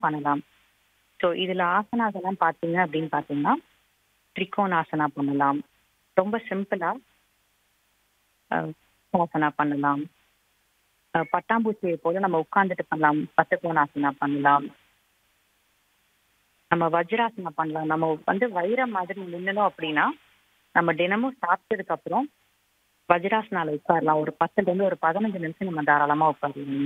பண்ணலாம் ஸோ இதில் ஆசனாஸ் எல்லாம் பார்த்தீங்க அப்படின்னு பார்த்தீங்கன்னா திரிகோணாசனா பண்ணலாம் ரொம்ப சிம்பிளாக ஆசனா பண்ணலாம் அஹ், பட்டாம்பூச்சியை போல நம்ம உட்கார்ந்துட்டு பண்ணலாம் பத்தகோணாசனா பண்ணலாம் நம்ம வஜ்ராசனா பண்ணலாம் நம்ம வந்து வைர மாதிரி நின்னணும் அப்படின்னா நம்ம தினமும் சாப்பிட்டதுக்கு அப்புறம் வஜ்ராசனால உட்காரலாம் ஒரு பத்துல இருந்து ஒரு பதினஞ்சு நிமிஷம் நம்ம தாராளமா உட்காரலாம்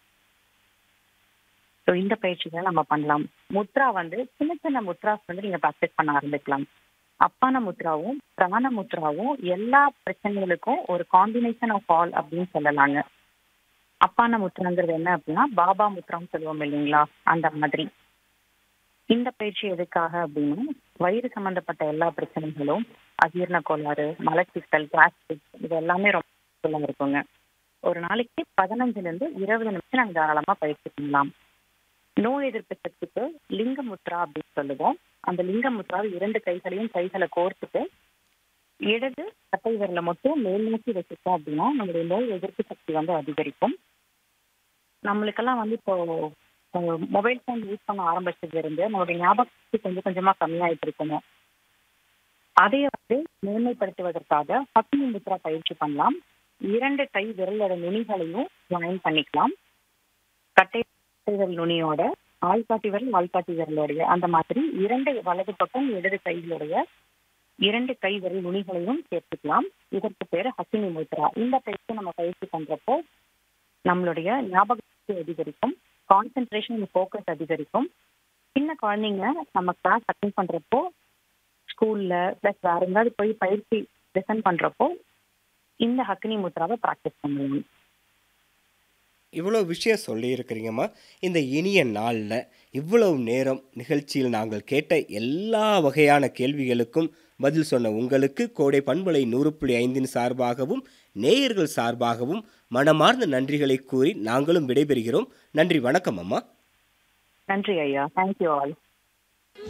ஸோ இந்த பயிற்சிகளை நம்ம பண்ணலாம் முத்ரா வந்து சின்ன சின்ன முத்ராஸ் வந்து நீங்க ப்ராக்டிஸ் பண்ண ஆரம்பிக்கலாம் அப்பான முத்ராவும் பிராண முத்ராவும் எல்லா பிரச்சனைகளுக்கும் ஒரு காம்பினேஷன் ஆஃப் ஆல் அப்படின்னு சொல்லலாங்க அப்பான முத்ராங்கிறது என்ன அப்படின்னா பாபா முத்ரான்னு சொல்லுவோம் இல்லைங்களா அந்த மாதிரி இந்த பயிற்சி எதுக்காக அப்படின்னா வயிறு சம்பந்தப்பட்ட எல்லா பிரச்சனைகளும் அஜீரண கோளாறு மலச்சிக்கல் கேஸ்ட்ரிக் இது எல்லாமே ரொம்ப useful-ஆ இருக்குங்க ஒரு நாளைக்கு பதினஞ்சுல இருந்து இருபது நிமிஷம் நாங்கள் தாராளமா பயிற்சி பண்ணலாம் நோய் எதிர்ப்பு சக்திக்கு லிங்க முத்ரா அப்படின்னு சொல்லுவோம் அந்த லிங்க முத்ராவை இரண்டு கைகளையும் கைகளை கோர்த்துட்டு இடது கட்டை விரலை மட்டும் மேல் நோக்கி வச்சுட்டோம் அப்படின்னா நம்மளுடைய நோய் எதிர்ப்பு சக்தி வந்து அதிகரிக்கும் நம்மளுக்கெல்லாம் வந்து இப்போ மொபைல் ஃபோன் யூஸ் பண்ண ஆரம்பிச்சதுல இருந்து நம்மளுடைய ஞாபக சக்தி கொஞ்சம் கொஞ்சமா கம்மியாயிட்டு இருக்கணும் அதைய வந்து மேன்மைப்படுத்துவதற்காக பத்னி முத்ரா பயிற்சி பண்ணலாம் இரண்டு கை விரலோட நுனிகளையும் ஜாயின் பண்ணிக்கலாம் கட்டை கட்டை விரல் நுனியோட ஆள்காட்டி விரல் ஆள்காட்டி விரலோடைய அந்த மாதிரி இரண்டு வலது பக்கம் இடது கைகளுடைய இரண்டு கை விரல் நுனிகளையும் சேர்த்துக்கலாம் இதற்கு பேரு ஹசினி முத்ரா இந்த பயிற்சி நம்ம பயிற்சி பண்றப்போ நம்மளுடைய ஞாபக சக்தி அதிகரிக்கும் கான்சென்ட்ரேஷன் ஃபோக்கஸ் அதிகரிக்கும் சின்ன குழந்தைங்க நம்ம கிளாஸ் அட்டன் பண்றப்போ ஸ்கூல்ல ப்ளஸ் வேற எங்காவது போய் பயிற்சி லிசன் பண்றப்போ இந்த ஹக்கினி முத்ராவை ப்ராக்டிஸ் பண்ணலாம் இவ்வளோ விஷயம் சொல்லியிருக்கிறீங்கம்மா இந்த இனிய நாளில் இவ்வளவு நேரம் நிகழ்ச்சியில் நாங்கள் கேட்ட எல்லா வகையான கேள்விகளுக்கும் பதில் சொன்ன உங்களுக்கு கோடை பண்பலை நூறு புள்ளி ஐந்தின் சார்பாகவும் நேயர்கள் சார்பாகவும் மனமார்ந்த நன்றிகளை கூறி நாங்களும் விடைபெறுகிறோம் நன்றி வணக்கம் அம்மா நன்றி ஐயா தேங்க்யூ ஆல்